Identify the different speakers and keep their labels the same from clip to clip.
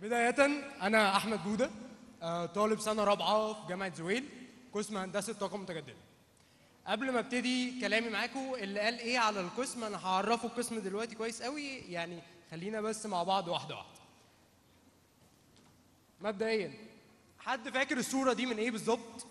Speaker 1: بداية أنا أحمد بودة آه، طالب سنة رابعة في جامعة زويل قسم هندسة طاقة متجددة. قبل ما ابتدي كلامي معاكم اللي قال إيه على القسم أنا هعرفه القسم دلوقتي كويس قوي يعني خلينا بس مع بعض واحدة واحدة. مبدئيا حد فاكر الصورة دي من إيه بالظبط؟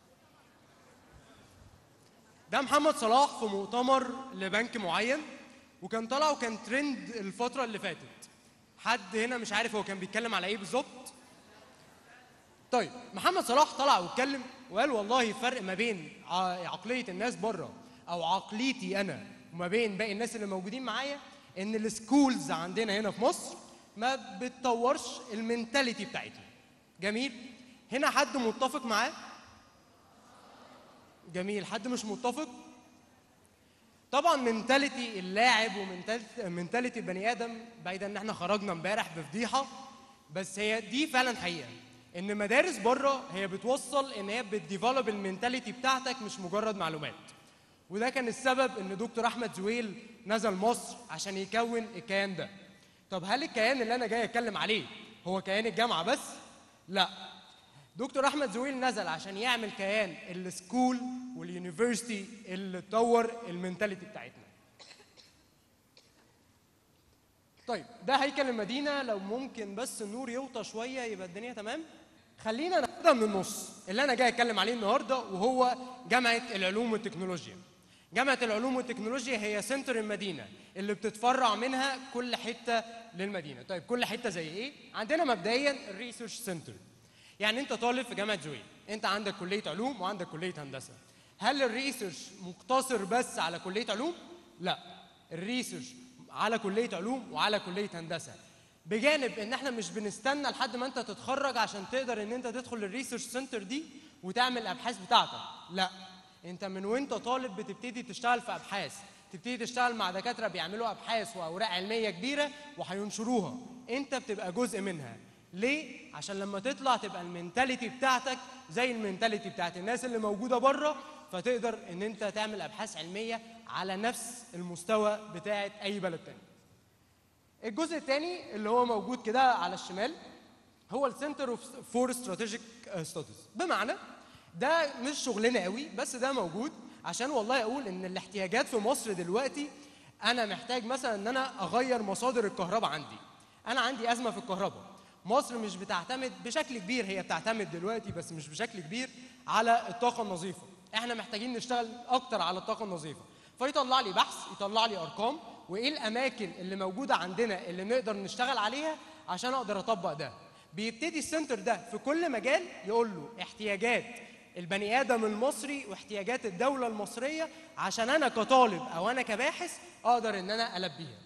Speaker 1: ده محمد صلاح في مؤتمر لبنك معين وكان طالع وكان ترند الفترة اللي فاتت. حد هنا مش عارف هو كان بيتكلم على ايه بالظبط طيب محمد صلاح طلع واتكلم وقال والله فرق ما بين ع- عقليه الناس بره او عقليتي انا وما بين باقي الناس اللي موجودين معايا ان السكولز عندنا هنا في مصر ما بتطورش المينتاليتي بتاعتنا جميل هنا حد متفق معاه جميل حد مش متفق طبعا منتاليتي اللاعب ومنتاليتي البني ادم بعيد ان احنا خرجنا امبارح بفضيحه بس هي دي فعلا حقيقه ان مدارس بره هي بتوصل ان هي بتديفلوب المنتاليتي بتاعتك مش مجرد معلومات وده كان السبب ان دكتور احمد زويل نزل مصر عشان يكون الكيان ده طب هل الكيان اللي انا جاي اتكلم عليه هو كيان الجامعه بس لا دكتور احمد زويل نزل عشان يعمل كيان السكول واليونيفرسيتي اللي تطور المنتاليتي بتاعتنا طيب ده هيكل المدينه لو ممكن بس النور يوطى شويه يبقى الدنيا تمام خلينا ناخدها من النص اللي انا جاي اتكلم عليه النهارده وهو جامعه العلوم والتكنولوجيا جامعه العلوم والتكنولوجيا هي سنتر المدينه اللي بتتفرع منها كل حته للمدينه طيب كل حته زي ايه عندنا مبدئيا الريسيرش سنتر يعني انت طالب في جامعه زويل انت عندك كليه علوم وعندك كليه هندسه هل الريسيرش مقتصر بس على كليه علوم لا الريسيرش على كليه علوم وعلى كليه هندسه بجانب ان احنا مش بنستنى لحد ما انت تتخرج عشان تقدر ان انت تدخل الريسيرش سنتر دي وتعمل الابحاث بتاعتك لا انت من وانت طالب بتبتدي تشتغل في ابحاث تبتدي تشتغل مع دكاتره بيعملوا ابحاث واوراق علميه كبيره وهينشروها انت بتبقى جزء منها ليه عشان لما تطلع تبقى المينتاليتي بتاعتك زي المينتاليتي بتاعت الناس اللي موجوده بره فتقدر ان انت تعمل ابحاث علميه على نفس المستوى بتاعت اي بلد تاني الجزء الثاني اللي هو موجود كده على الشمال هو السنتر فور استراتيجيك ستاديز بمعنى ده مش شغلنا قوي بس ده موجود عشان والله اقول ان الاحتياجات في مصر دلوقتي انا محتاج مثلا ان انا اغير مصادر الكهرباء عندي انا عندي ازمه في الكهرباء مصر مش بتعتمد بشكل كبير هي بتعتمد دلوقتي بس مش بشكل كبير على الطاقه النظيفه احنا محتاجين نشتغل اكتر على الطاقه النظيفه فيطلع لي بحث يطلع لي ارقام وايه الاماكن اللي موجوده عندنا اللي نقدر نشتغل عليها عشان اقدر اطبق ده بيبتدي السنتر ده في كل مجال يقول له احتياجات البني ادم المصري واحتياجات الدوله المصريه عشان انا كطالب او انا كباحث اقدر ان انا البيها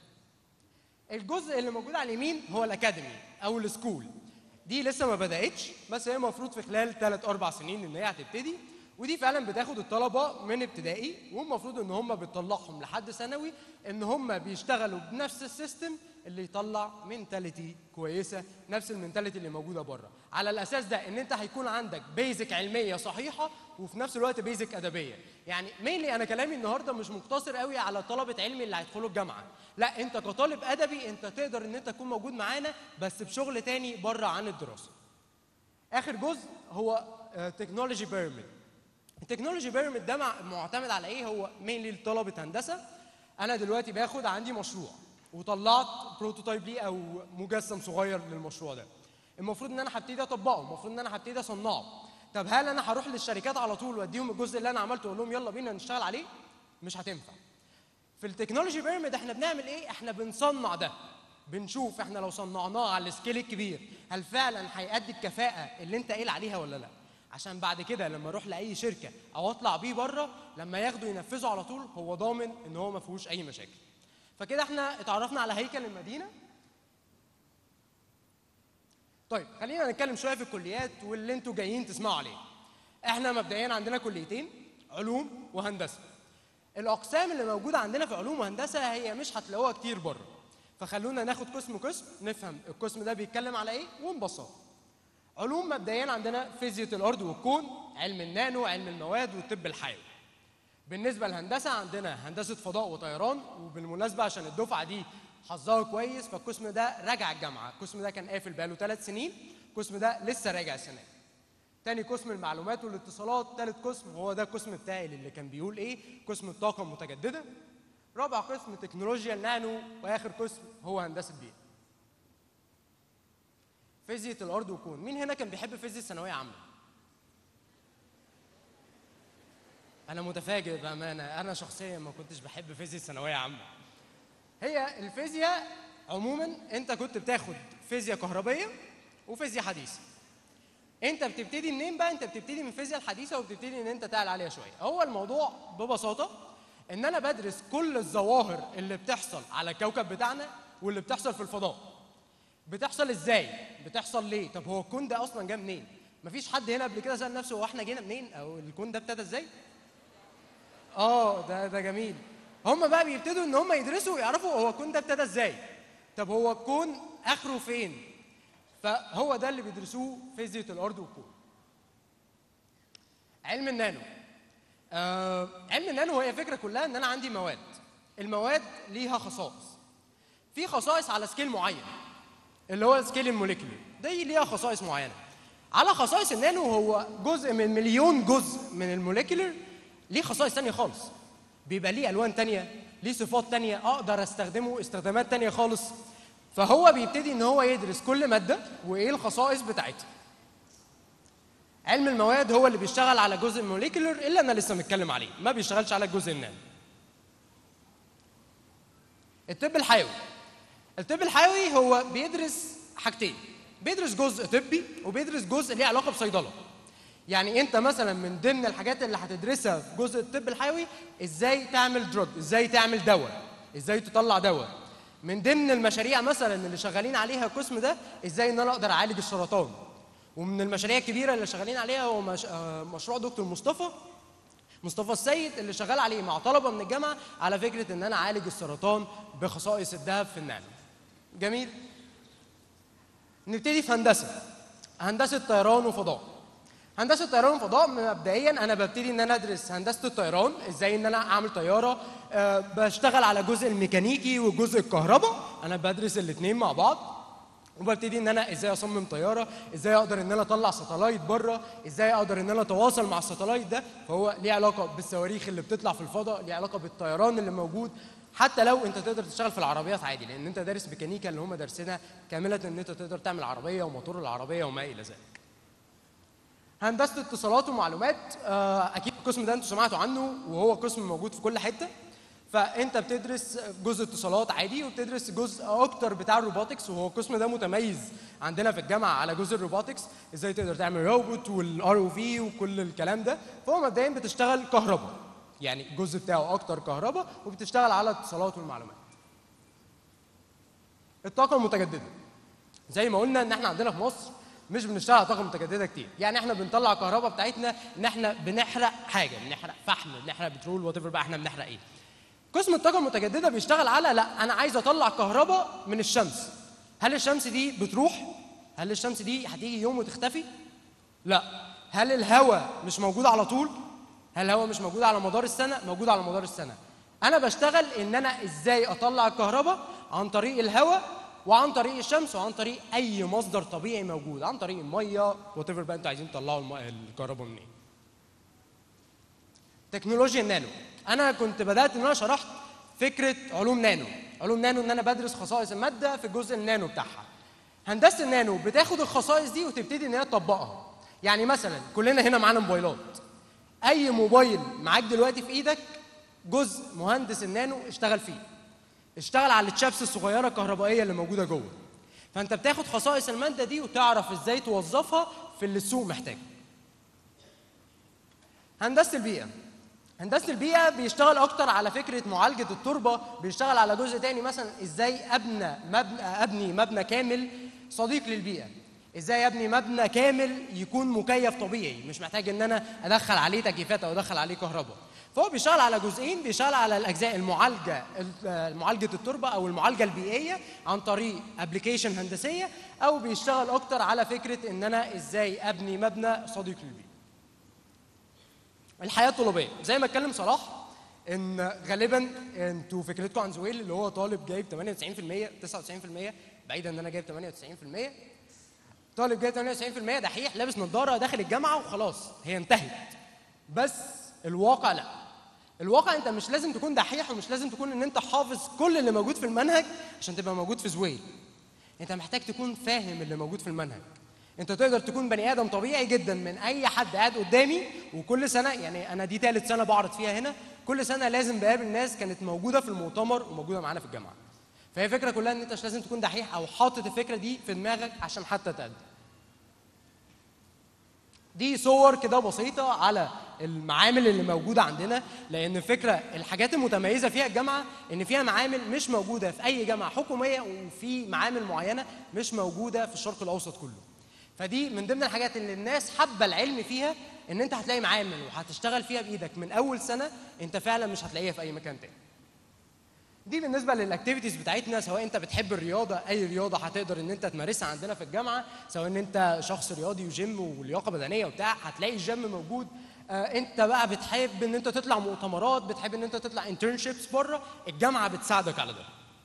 Speaker 1: الجزء اللي موجود على اليمين هو الاكاديمي او السكول دي لسه ما بداتش بس هي المفروض في خلال 3 4 سنين ان هي هتبتدي ودي فعلا بتاخد الطلبه من ابتدائي والمفروض ان هم بتطلعهم لحد ثانوي ان هم بيشتغلوا بنفس السيستم اللي يطلع منتاليتي كويسه نفس المنتاليتي اللي موجوده بره على الاساس ده ان انت هيكون عندك بيزك علميه صحيحه وفي نفس الوقت بيزك ادبيه يعني مينلي انا كلامي النهارده مش مقتصر قوي على طلبه علمي اللي هيدخلوا الجامعه لا انت كطالب ادبي انت تقدر ان انت تكون موجود معانا بس بشغل تاني بره عن الدراسه اخر جزء هو تكنولوجي بيراميد التكنولوجي بيراميد ده مع- معتمد على ايه هو مينلي لطلبه هندسه انا دلوقتي باخد عندي مشروع وطلعت بروتوتايب ليه او مجسم صغير للمشروع ده المفروض ان انا هبتدي اطبقه المفروض ان انا هبتدي اصنعه طب هل انا هروح للشركات على طول واديهم الجزء اللي انا عملته واقول لهم يلا بينا نشتغل عليه مش هتنفع في التكنولوجي بيراميد احنا بنعمل ايه احنا بنصنع ده بنشوف احنا لو صنعناه على السكيل الكبير هل فعلا هيأدي الكفاءه اللي انت قايل عليها ولا لا عشان بعد كده لما اروح لاي شركه او اطلع بيه بره لما ياخدوا ينفذوا على طول هو ضامن ان هو ما فيهوش اي مشاكل فكده احنا اتعرفنا على هيكل المدينه طيب خلينا نتكلم شويه في الكليات واللي انتوا جايين تسمعوا عليه احنا مبدئيا عندنا كليتين علوم وهندسه الاقسام اللي موجوده عندنا في علوم وهندسه هي مش هتلاقوها كتير بره فخلونا ناخد قسم قسم نفهم القسم ده بيتكلم على ايه ونبسطه علوم مبدئيا عندنا فيزياء الارض والكون علم النانو علم المواد والطب الحيوي بالنسبه للهندسه عندنا هندسه فضاء وطيران وبالمناسبه عشان الدفعه دي حظها كويس فالقسم ده رجع الجامعه القسم ده كان قافل بقاله ثلاث سنين القسم ده لسه راجع السنه دي. تاني قسم المعلومات والاتصالات تالت قسم هو ده القسم بتاعي اللي كان بيقول ايه قسم الطاقه المتجدده رابع قسم تكنولوجيا النانو واخر قسم هو هندسه بيئه فيزياء الارض والكون مين هنا كان بيحب فيزياء ثانويه عامه انا متفاجئ بامانه انا شخصيا ما كنتش بحب فيزياء ثانويه عامه هي الفيزياء عموما انت كنت بتاخد فيزياء كهربيه وفيزياء حديثه انت بتبتدي منين بقى انت بتبتدي من الفيزياء الحديثه وبتبتدي ان انت تعلى عليها شويه هو الموضوع ببساطه ان انا بدرس كل الظواهر اللي بتحصل على الكوكب بتاعنا واللي بتحصل في الفضاء بتحصل ازاي بتحصل ليه طب هو الكون ده اصلا جه منين مفيش حد هنا قبل كده سال نفسه هو احنا جينا منين او الكون ده ابتدى ازاي اه ده ده جميل هم بقى بيبتدوا ان هم يدرسوا ويعرفوا هو الكون ده ابتدى ازاي طب هو الكون اخره فين فهو ده اللي بيدرسوه فيزياء الارض والكون علم النانو آه علم النانو هي فكره كلها ان انا عندي مواد المواد ليها خصائص في خصائص على سكيل معين اللي هو سكيل الموليكيولر دي ليها خصائص معينه على خصائص النانو هو جزء من مليون جزء من الموليكيولر ليه خصائص تانية خالص بيبقى ليه الوان تانية ليه صفات تانية اقدر استخدمه استخدامات تانية خالص فهو بيبتدي ان هو يدرس كل ماده وايه الخصائص بتاعتها علم المواد هو اللي بيشتغل على جزء الموليكولر اللي انا لسه متكلم عليه ما بيشتغلش على الجزء النانو الطب الحيوي الطب الحيوي هو بيدرس حاجتين بيدرس جزء طبي وبيدرس جزء ليه علاقه بصيدله يعني انت مثلا من ضمن الحاجات اللي هتدرسها في جزء الطب الحيوي ازاي تعمل دروج ازاي تعمل دواء ازاي تطلع دواء من ضمن المشاريع مثلا اللي شغالين عليها القسم ده ازاي ان انا اقدر اعالج السرطان ومن المشاريع الكبيره اللي شغالين عليها هو مش... آه، مشروع دكتور مصطفى مصطفى السيد اللي شغال عليه مع طلبه من الجامعه على فكره ان انا اعالج السرطان بخصائص الذهب في النانو جميل نبتدي في هندسه هندسه طيران وفضاء هندسه طيران وفضاء مبدئيا انا ببتدي ان انا ادرس هندسه الطيران ازاي ان انا اعمل طياره أه بشتغل على جزء الميكانيكي وجزء الكهرباء انا بدرس الاثنين مع بعض وببتدي ان انا ازاي اصمم طياره ازاي اقدر ان انا اطلع ساتلايت بره ازاي اقدر ان انا اتواصل مع الساتلايت ده فهو ليه علاقه بالصواريخ اللي بتطلع في الفضاء ليه علاقه بالطيران اللي موجود حتى لو انت تقدر تشتغل في العربيات عادي لان انت دارس ميكانيكا اللي هم دارسينها كامله ان انت تقدر تعمل عربيه وموتور العربيه وما الى ذلك هندسه اتصالات ومعلومات آه، اكيد القسم ده انتوا سمعتوا عنه وهو قسم موجود في كل حته فانت بتدرس جزء اتصالات عادي وبتدرس جزء اكتر بتاع الروبوتكس وهو القسم ده متميز عندنا في الجامعه على جزء الروبوتكس ازاي تقدر تعمل روبوت والار او في وكل الكلام ده فهو مبدئيا بتشتغل كهرباء يعني الجزء بتاعه اكتر كهرباء وبتشتغل على الاتصالات والمعلومات الطاقه المتجدده زي ما قلنا ان احنا عندنا في مصر مش بنشتغل على طاقه متجدده كتير يعني احنا بنطلع الكهرباء بتاعتنا ان احنا بنحرق حاجه بنحرق فحم بنحرق بترول وات بقى احنا بنحرق ايه قسم الطاقه المتجدده بيشتغل على لا انا عايز اطلع كهرباء من الشمس هل الشمس دي بتروح هل الشمس دي هتيجي يوم وتختفي لا هل الهواء مش موجود على طول هل الهواء مش موجود على مدار السنه موجود على مدار السنه انا بشتغل ان انا ازاي اطلع الكهرباء عن طريق الهواء وعن طريق الشمس وعن طريق اي مصدر طبيعي موجود عن طريق الميه وات بقى انتوا عايزين تطلعوا الم- الكهرباء منين تكنولوجيا النانو انا كنت بدات ان انا شرحت فكره علوم نانو علوم نانو ان انا بدرس خصائص الماده في الجزء النانو بتاعها هندسه النانو بتاخد الخصائص دي وتبتدي ان هي تطبقها يعني مثلا كلنا هنا معانا موبايلات اي موبايل معاك دلوقتي في ايدك جزء مهندس النانو اشتغل فيه اشتغل على التشابس الصغيره الكهربائيه اللي موجوده جوه فانت بتاخد خصائص الماده دي وتعرف ازاي توظفها في اللي السوق محتاجه هندسه البيئه هندسه البيئه بيشتغل اكتر على فكره معالجه التربه بيشتغل على جزء تاني مثلا ازاي ابنى مبنى ابني مبنى كامل صديق للبيئه ازاي ابني مبنى كامل يكون مكيف طبيعي مش محتاج ان انا ادخل عليه تكييفات او ادخل عليه كهرباء فهو بيشتغل على جزئين بيشتغل على الاجزاء المعالجه معالجه التربه او المعالجه البيئيه عن طريق ابلكيشن هندسيه او بيشتغل اكتر على فكره ان انا ازاي ابني مبنى صديق للبيئه الحياه الطلابيه زي ما اتكلم صلاح ان غالبا انتوا فكرتكم عن زويل اللي هو طالب جايب 98% 99% بعيدا ان انا جايب 98% طالب جايب 98% دحيح لابس نظاره داخل الجامعه وخلاص هي انتهت بس الواقع لا الواقع انت مش لازم تكون دحيح ومش لازم تكون ان انت حافظ كل اللي موجود في المنهج عشان تبقى موجود في زويل انت محتاج تكون فاهم اللي موجود في المنهج انت تقدر تكون بني ادم طبيعي جدا من اي حد قاعد قدامي وكل سنه يعني انا دي ثالث سنه بعرض فيها هنا كل سنه لازم بقابل ناس كانت موجوده في المؤتمر وموجوده معانا في الجامعه فهي الفكره كلها ان انت مش لازم تكون دحيح او حاطط الفكره دي في دماغك عشان حتى تقدم دي صور كده بسيطة على المعامل اللي موجودة عندنا لأن الفكرة الحاجات المتميزة فيها الجامعة إن فيها معامل مش موجودة في أي جامعة حكومية وفي معامل معينة مش موجودة في الشرق الأوسط كله. فدي من ضمن الحاجات اللي الناس حابة العلم فيها إن أنت هتلاقي معامل وهتشتغل فيها بإيدك من أول سنة أنت فعلا مش هتلاقيها في أي مكان تاني. دي بالنسبه للاكتيفيتيز بتاعتنا سواء انت بتحب الرياضه اي رياضه هتقدر ان انت تمارسها عندنا في الجامعه سواء ان انت شخص رياضي وجيم ولياقه بدنيه وبتاع هتلاقي الجيم موجود آه انت بقى بتحب ان انت تطلع مؤتمرات بتحب ان انت تطلع انترنشيبس بره الجامعه بتساعدك على ده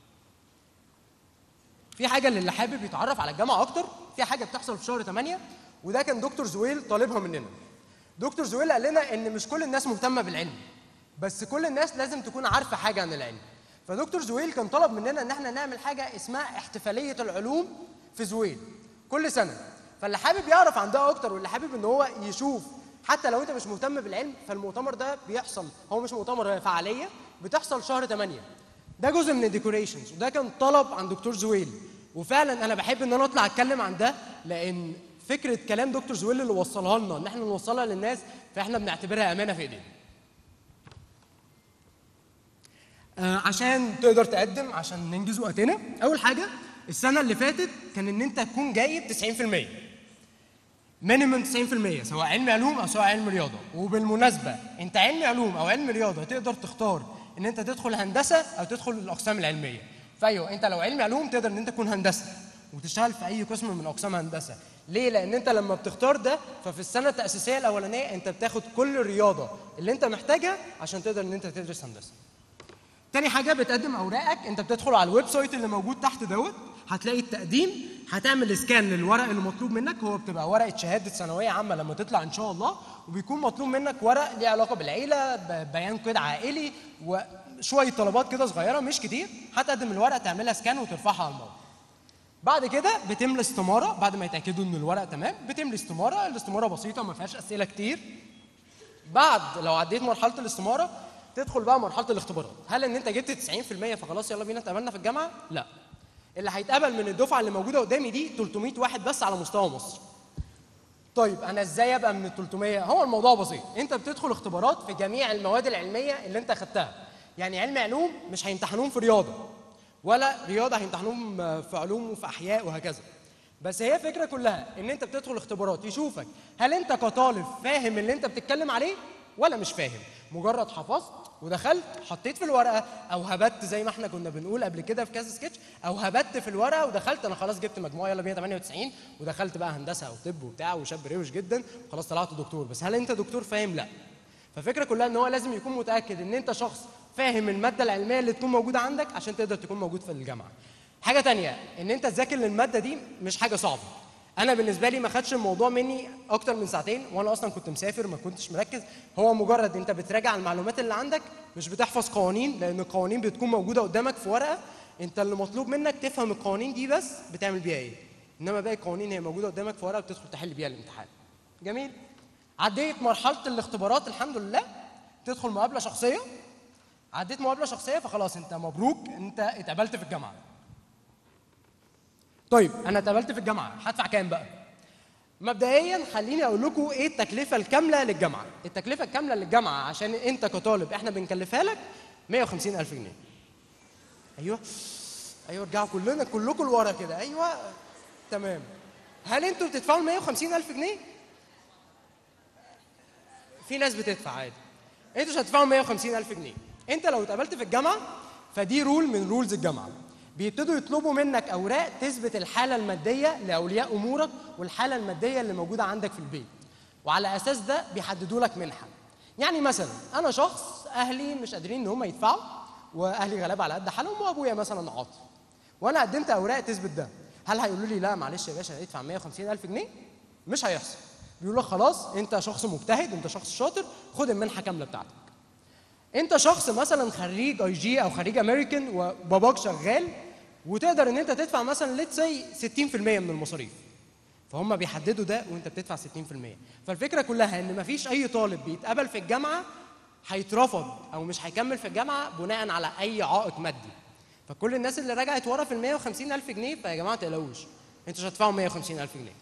Speaker 1: في حاجه للي حابب يتعرف على الجامعه اكتر في حاجه بتحصل في شهر 8 وده كان دكتور زويل طالبها مننا دكتور زويل قال لنا ان مش كل الناس مهتمه بالعلم بس كل الناس لازم تكون عارفه حاجه عن العلم فدكتور زويل كان طلب مننا ان احنا نعمل حاجه اسمها احتفاليه العلوم في زويل كل سنه فاللي حابب يعرف عن ده اكتر واللي حابب ان هو يشوف حتى لو انت مش مهتم بالعلم فالمؤتمر ده بيحصل هو مش مؤتمر هي فعاليه بتحصل شهر 8 ده جزء من الديكوريشنز وده كان طلب عن دكتور زويل وفعلا انا بحب ان انا اطلع اتكلم عن ده لان فكره كلام دكتور زويل اللي وصلها لنا ان احنا نوصلها للناس فاحنا بنعتبرها امانه في ايدينا آه، عشان تقدر تقدم عشان ننجز وقتنا اول حاجه السنه اللي فاتت كان ان انت تكون جايب 90% مينيمم 90% سواء علم علوم او سواء علم رياضه وبالمناسبه انت علم علوم او علم رياضه تقدر تختار ان انت تدخل هندسه او تدخل الاقسام العلميه فايوه انت لو علم علوم تقدر ان انت تكون هندسه وتشتغل في اي قسم من اقسام هندسه ليه لان انت لما بتختار ده ففي السنه التاسيسيه الاولانيه انت بتاخد كل الرياضه اللي انت محتاجها عشان تقدر ان انت تدرس هندسه تاني حاجه بتقدم اوراقك انت بتدخل على الويب سايت اللي موجود تحت دوت هتلاقي التقديم هتعمل سكان للورق اللي مطلوب منك هو بتبقى ورقه شهاده ثانويه عامه لما تطلع ان شاء الله وبيكون مطلوب منك ورق ليه علاقه بالعيله ب- بيان كده عائلي وشويه طلبات كده صغيره مش كتير هتقدم الورقه تعملها سكان وترفعها على الموقع بعد كده بتملى استماره بعد ما يتاكدوا ان الورق تمام بتملى استماره الاستماره بسيطه ما فيهاش اسئله كتير بعد لو عديت مرحله الاستماره تدخل بقى مرحله الاختبارات هل ان انت جبت 90% فخلاص يلا بينا اتقابلنا في الجامعه لا اللي هيتقبل من الدفعه اللي موجوده قدامي دي 300 واحد بس على مستوى مصر طيب انا ازاي ابقى من ال 300 هو الموضوع بسيط انت بتدخل اختبارات في جميع المواد العلميه اللي انت اخدتها يعني علم علوم مش هيمتحنوهم في رياضه ولا رياضه هيمتحنوهم في علوم وفي احياء وهكذا بس هي الفكره كلها ان انت بتدخل اختبارات يشوفك هل انت كطالب فاهم اللي انت بتتكلم عليه ولا مش فاهم مجرد حفظت ودخلت حطيت في الورقه او هبت زي ما احنا كنا بنقول قبل كده في كذا سكتش او هبت في الورقه ودخلت انا خلاص جبت مجموعه يلا 198 ودخلت بقى هندسه او طب وبتاع وشاب روش جدا وخلاص طلعت دكتور بس هل انت دكتور فاهم لا فالفكره كلها ان هو لازم يكون متاكد ان انت شخص فاهم الماده العلميه اللي تكون موجوده عندك عشان تقدر تكون موجود في الجامعه حاجه تانية ان انت تذاكر للماده دي مش حاجه صعبه انا بالنسبه لي ما خدش الموضوع مني اكتر من ساعتين وانا اصلا كنت مسافر ما كنتش مركز هو مجرد انت بتراجع المعلومات اللي عندك مش بتحفظ قوانين لان القوانين بتكون موجوده قدامك في ورقه انت اللي مطلوب منك تفهم القوانين دي بس بتعمل بيها ايه انما باقي القوانين هي موجوده قدامك في ورقه بتدخل تحل بيها الامتحان جميل عديت مرحله الاختبارات الحمد لله تدخل مقابله شخصيه عديت مقابله شخصيه فخلاص انت مبروك انت اتقبلت في الجامعه طيب انا اتقبلت في الجامعه هدفع كام بقى مبدئيا خليني اقول لكم ايه التكلفه الكامله للجامعه التكلفه الكامله للجامعه عشان انت كطالب احنا بنكلفها لك 150 الف جنيه ايوه ايوه ارجعوا كلنا كلكم لورا كده ايوه تمام هل انتوا بتدفعوا 150 الف جنيه في ناس بتدفع عادي انتوا مش هتدفعوا 150 الف جنيه انت لو اتقبلت في الجامعه فدي رول من رولز الجامعه بيبتدوا يطلبوا منك اوراق تثبت الحاله الماديه لاولياء امورك والحاله الماديه اللي موجوده عندك في البيت وعلى اساس ده بيحددوا لك منحه يعني مثلا انا شخص اهلي مش قادرين ان هم يدفعوا واهلي غلابه على قد حالهم وابويا مثلا عاطل وانا قدمت اوراق تثبت ده هل هيقولوا لي لا معلش يا باشا ادفع 150 الف جنيه مش هيحصل بيقولوا لك خلاص انت شخص مجتهد انت شخص شاطر خد المنحه كامله بتاعتك انت شخص مثلا خريج اي جي او خريج امريكان وباباك شغال وتقدر ان انت تدفع مثلا ليتس سي 60% من المصاريف فهم بيحددوا ده وانت بتدفع 60% فالفكره كلها ان مفيش اي طالب بيتقبل في الجامعه هيترفض او مش هيكمل في الجامعه بناء على اي عائق مادي فكل الناس اللي رجعت ورا في ال 150 الف جنيه فيا جماعه ما تقلقوش انتوا مش هتدفعوا 150 الف جنيه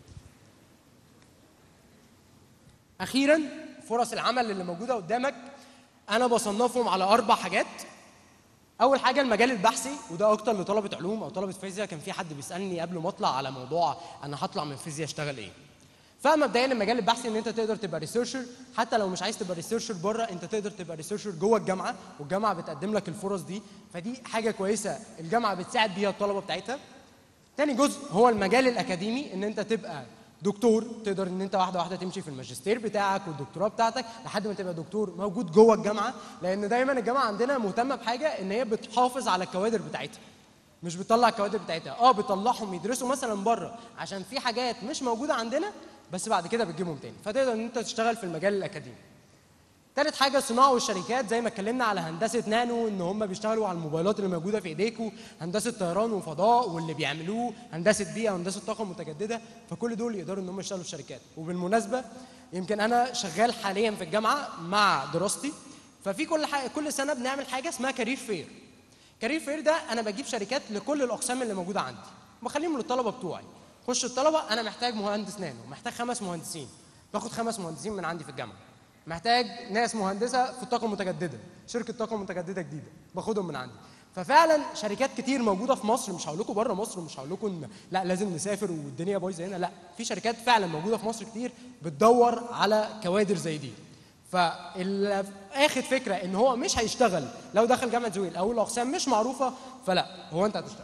Speaker 1: اخيرا فرص العمل اللي موجوده قدامك انا بصنفهم على اربع حاجات اول حاجه المجال البحثي وده اكتر لطلبه علوم او طلبه فيزياء كان في حد بيسالني قبل ما اطلع على موضوع انا هطلع من فيزياء اشتغل ايه فمبدئيا المجال البحثي ان انت تقدر تبقى ريسيرشر حتى لو مش عايز تبقى ريسيرشر بره انت تقدر تبقى ريسيرشر جوه الجامعه والجامعه بتقدم لك الفرص دي فدي حاجه كويسه الجامعه بتساعد بيها الطلبه بتاعتها تاني جزء هو المجال الاكاديمي ان انت تبقى دكتور تقدر ان انت واحده واحده تمشي في الماجستير بتاعك والدكتوراه بتاعتك لحد ما تبقى دكتور موجود جوه الجامعه لان دايما الجامعه عندنا مهتمه بحاجه ان هي بتحافظ على الكوادر بتاعتها مش بتطلع الكوادر بتاعتها اه بتطلعهم يدرسوا مثلا بره عشان في حاجات مش موجوده عندنا بس بعد كده بتجيبهم تاني فتقدر ان انت تشتغل في المجال الاكاديمي تالت حاجه الصناعه والشركات زي ما اتكلمنا على هندسه نانو ان هم بيشتغلوا على الموبايلات اللي موجوده في ايديكم هندسه طيران وفضاء واللي بيعملوه هندسه بيئه وهندسه طاقه متجدده فكل دول يقدروا ان هم يشتغلوا في شركات وبالمناسبه يمكن انا شغال حاليا في الجامعه مع دراستي ففي كل حاجة كل سنه بنعمل حاجه اسمها كارير فير كارير فير ده انا بجيب شركات لكل الاقسام اللي موجوده عندي بخليهم للطلبه بتوعي خش الطلبه انا محتاج مهندس نانو محتاج خمس مهندسين باخد خمس مهندسين من عندي في الجامعه محتاج ناس مهندسه في الطاقه المتجدده شركه طاقه متجدده جديده باخدهم من عندي ففعلا شركات كتير موجوده في مصر مش هقول لكم بره مصر ومش هقول لكم إن لا لازم نسافر والدنيا بايظه هنا لا في شركات فعلا موجوده في مصر كتير بتدور على كوادر زي دي فاخد فكره ان هو مش هيشتغل لو دخل جامعه زويل او الاقسام مش معروفه فلا هو انت هتشتغل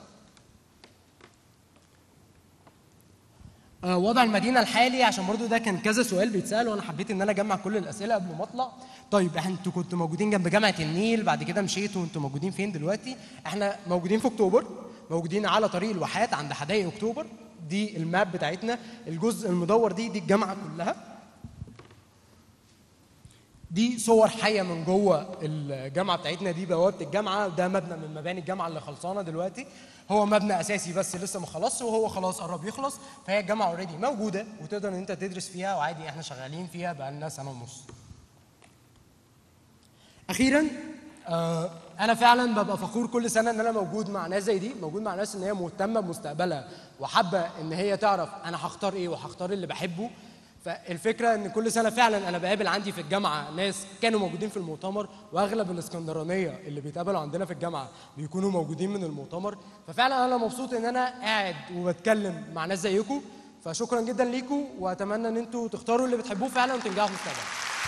Speaker 1: آه، وضع المدينه الحالي عشان برضو ده كان كذا سؤال بيتسال وانا حبيت ان انا اجمع كل الاسئله قبل ما اطلع طيب احنا انتوا كنتوا موجودين جنب جامعه النيل بعد كده مشيتوا انتوا موجودين فين دلوقتي احنا موجودين في اكتوبر موجودين على طريق الواحات عند حدائق اكتوبر دي الماب بتاعتنا الجزء المدور دي دي الجامعه كلها دي صور حيه من جوه الجامعه بتاعتنا دي بوابه الجامعه ده مبنى من مباني الجامعه اللي خلصانه دلوقتي هو مبنى اساسي بس لسه ما خلصش وهو خلاص قرب يخلص فهي الجامعه اوريدي موجوده وتقدر ان انت تدرس فيها وعادي احنا شغالين فيها بقالنا سنه ونص اخيرا آه انا فعلا ببقى فخور كل سنه ان انا موجود مع ناس زي دي موجود مع ناس ان هي مهتمه بمستقبلها وحابه ان هي تعرف انا هختار ايه وهختار اللي بحبه فالفكره ان كل سنه فعلا انا بقابل عندي في الجامعه ناس كانوا موجودين في المؤتمر واغلب الاسكندرانيه اللي بيتقابلوا عندنا في الجامعه بيكونوا موجودين من المؤتمر ففعلا انا مبسوط ان انا قاعد وبتكلم مع ناس زيكم فشكرا جدا ليكم واتمنى ان انتوا تختاروا اللي بتحبوه فعلا وتنجحوا في المستقبل